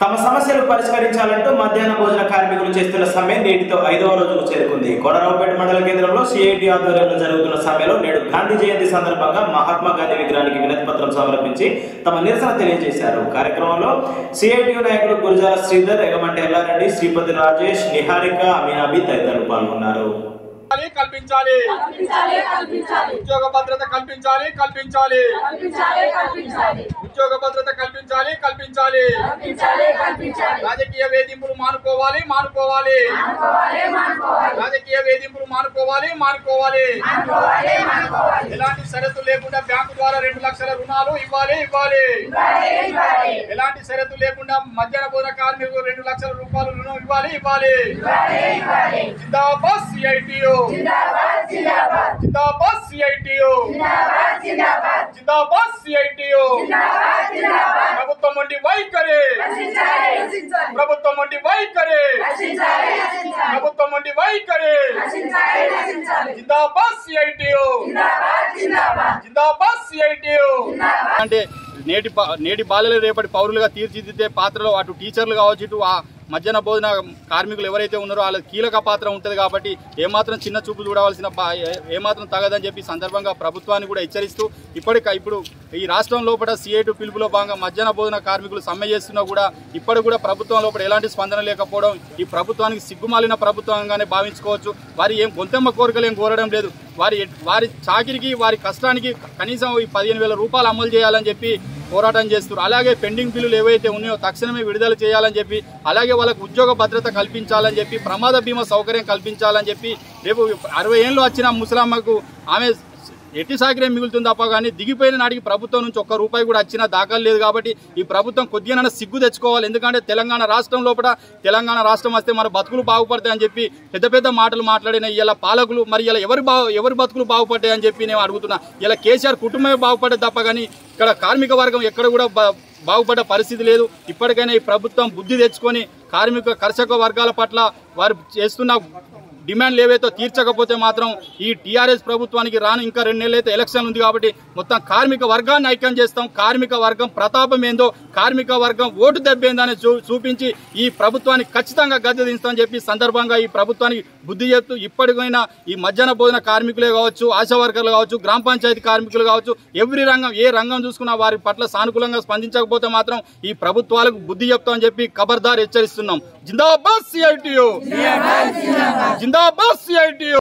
తమ సమస్యలు పరిష్కరించాలంటూ మధ్యాహ్న భోజన కార్మికులు చేస్తున్న సమ్మె నేటితో ఐదవ రోజుకు చేరుకుంది కోనరావుపేట మండల కేంద్రంలో సిఐటి ఆధ్వర్యంలో జరుగుతున్న సమ్మెలో నేడు గాంధీ జయంతి సందర్భంగా మహాత్మా గాంధీ విగ్రహానికి వినతి పత్రం సమర్పించి తమ నిరసన తెలియజేశారు కార్యక్రమంలో సిఐటియు నాయకులు గురజాల శ్రీధర్ ఎగమంటి ఎల్లారెడ్డి శ్రీపతి రాజేష్ నిహారిక అమీనాబి తదితరులు పాల్గొన్నారు కల్పించాలి కల్పించాలి కల్పించాలి ఉద్యోగ భద్రత కల్పించాలి కల్పించాలి కల్పించాలి కల్పించాలి ఉద్యోగ భద్రత కల్పించాలి కల్పించాలి కల్పించాలి కల్పించాలి రాజకీయ వేధింపులు మానుకోవాలి మానుకోవాలి మానుకోవాలి మానుకోవాలి రాజకీయ వేధింపులు మానుకోవాలి మానుకోవాలి మానుకోవాలి మానుకోవాలి ఎలాంటి షరతు లేకుండా బ్యాంకు ద్వారా రెండు లక్షల రుణాలు ఇవ్వాలి ఇవ్వాలి ఇవ్వాలి ఇవ్వాలి ఎలాంటి షరతు లేకుండా మధ్యాహ్న భోజన కార్మికులకు రెండు లక్షల రూపాయలు రుణం ఇవ్వాలి ఇవ్వాలి ఇవ్వాలి ఇవ్వాలి జిందాబాద్ సిఐటియు జిందాబాద్ జిందాబాద్ జిందాబాద్ సిఐటియు జిందాబాద్ జిందాబాద్ జిందాబాద్ సిఐటియు జిందాబాద్ జిందాబాద్ ప్రభుత్వం వంటి వైఖరి రక్షించాలి రక్షించాలి ప్రభుత్వం వంటి వైఖరి రక్షించాలి రక్షించాలి ప్రభుత్వం వంటి వైఖరి రక్షించాలి రక్షించాలి జిందాబాద్ సిఐటియు జిందాబాద్ జిందాబాద్ జిందాబాద్ సిఐటియు జిందాబాద్ అంటే నేటి బా- నేటి బాలలు రేపటి పౌరులుగా తీర్చిదిద్దే పాత్రలో అటు టీచర్లు కావచ్చు ఇటు ఆ మధ్యాహ్న భోజన కార్మికులు ఎవరైతే ఉన్నారో వాళ్ళ కీలక పాత్ర ఉంటుంది కాబట్టి ఏమాత్రం చిన్న చూపు చూడవలసిన బా- ఏ- ఏమాత్రం తగదని చెప్పి ఈ సందర్భంగా ప్రభుత్వాన్ని కూడా హెచ్చరిస్తూ ఇప్పటిక ఇప్పుడు ఈ రాష్ట్రం లోపల సిఐటు పిలుపులో భాగంగా మధ్యాహ్న భోజన కార్మికులు సమ్మె చేస్తున్నా కూడా ఇప్పటికి కూడా ప్రభుత్వం లోపల ఎలాంటి స్పందన లేకపోవడం ఈ ప్రభుత్వానికి సిగ్గుమాలిన ప్రభుత్వంగానే భావించుకోవచ్చు వారి ఏం గొంతెమ్మ కోరికలు ఏం కోరడం లేదు వారి వారి చాకిరికి వారి కష్టానికి కనీసం ఈ పదిహేను వేల రూపాయలు అమలు చేయాలని చెప్పి పోరాటం చేస్తారు అలాగే పెండింగ్ బిల్లులు ఏవైతే ఉన్నాయో తక్షణమే విడుదల చేయాలని చెప్పి అలాగే వాళ్ళకు ఉద్యోగ భద్రత కల్పించాలని చెప్పి ప్రమాద బీమా సౌకర్యం కల్పించాలని చెప్పి రేపు అరవై ఏళ్ళు వచ్చిన ముసలమ్మకు ఆమె ఎట్టి సాకిరే మిగులుతుంది తప్ప కానీ దిగిపోయిన నాటికి ప్రభుత్వం నుంచి ఒక్క రూపాయి కూడా వచ్చిన దాఖలు లేదు కాబట్టి ఈ ప్రభుత్వం కొద్దిగా సిగ్గు తెచ్చుకోవాలి ఎందుకంటే తెలంగాణ రాష్ట్రం లోపల తెలంగాణ రాష్ట్రం వస్తే మన బతుకులు బాగుపడతాయని చెప్పి పెద్ద పెద్ద మాటలు మాట్లాడిన ఇలా పాలకులు మరి ఇలా ఎవరి బా ఎవరి బతుకులు బాగుపడ్డాయి అని చెప్పి నేను అడుగుతున్నా ఇలా కేసీఆర్ కుటుంబమే బాగుపడ్డది తప్ప కానీ ఇక్కడ కార్మిక వర్గం ఎక్కడ కూడా బా- బాగుపడ్డ పరిస్థితి లేదు ఇప్పటికైనా ఈ ప్రభుత్వం బుద్ధి తెచ్చుకొని కార్మిక కర్షక వర్గాల పట్ల వారు చేస్తున్న డిమాండ్లు ఏవైతే తీర్చకపోతే మాత్రం ఈ టీఆర్ఎస్ ప్రభుత్వానికి రాను ఇంకా రెండు నెలలు అయితే ఎలక్షన్ ఉంది కాబట్టి మొత్తం కార్మిక వర్గాన్ని ఐక్యం చేస్తాం కార్మిక వర్గం ప్రతాపం ఏందో కార్మిక వర్గం ఓటు దెబ్బేందని చూ చూపించి ఈ ప్రభుత్వానికి ఖచ్చితంగా గద్దె దించుతామని చెప్పి సందర్భంగా ఈ ప్రభుత్వానికి బుద్ధి చెప్తూ ఇప్పటికైనా ఈ మధ్యాహ్న భోజన కార్మికులే కావచ్చు ఆశా వర్కర్లు కావచ్చు గ్రామ పంచాయతీ కార్మికులు కావచ్చు ఎవ్రీ రంగం ఏ రంగం చూసుకున్నా వారి పట్ల సానుకూలంగా స్పందించకపోతే మాత్రం ఈ ప్రభుత్వాలకు బుద్ధి చెప్తామని చెప్పి ఖబర్దార్ హెచ్చరిస్తున్నాం జిందాబాద్ సిఐటియు జిందాబాద్ సిఐటియు